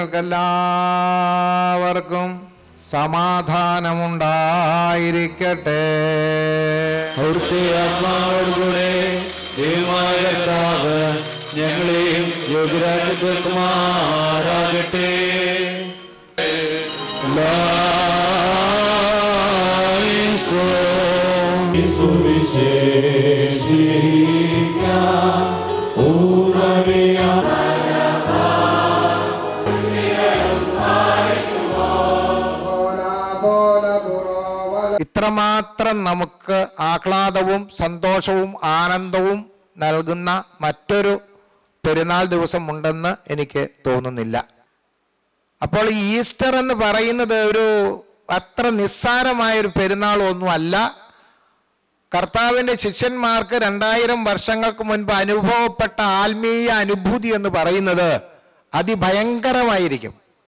നിങ്ങൾക്കെല്ലാവർക്കും സമാധാനമുണ്ടായിരിക്കട്ടെ അവിടുത്തെ ആത്മാവോടുകൂടെ ദൈവമായ കർത്താവ് ഞങ്ങളെയും യോഗ്യരാക്കി തീർക്കുമാറാകട്ടെ ഇത്രമാത്രം നമുക്ക് ആഹ്ലാദവും സന്തോഷവും ആനന്ദവും നൽകുന്ന മറ്റൊരു പെരുന്നാൾ ദിവസം ഉണ്ടെന്ന് എനിക്ക് തോന്നുന്നില്ല അപ്പോൾ ഈ ഈസ്റ്റർ എന്ന് പറയുന്നത് ഒരു അത്ര നിസ്സാരമായ ഒരു പെരുന്നാളൊന്നും അല്ല കർത്താവിൻ്റെ ശിഷ്യന്മാർക്ക് രണ്ടായിരം വർഷങ്ങൾക്ക് മുൻപ് അനുഭവപ്പെട്ട ആത്മീയ അനുഭൂതി എന്ന് പറയുന്നത് അതിഭയങ്കരമായിരിക്കും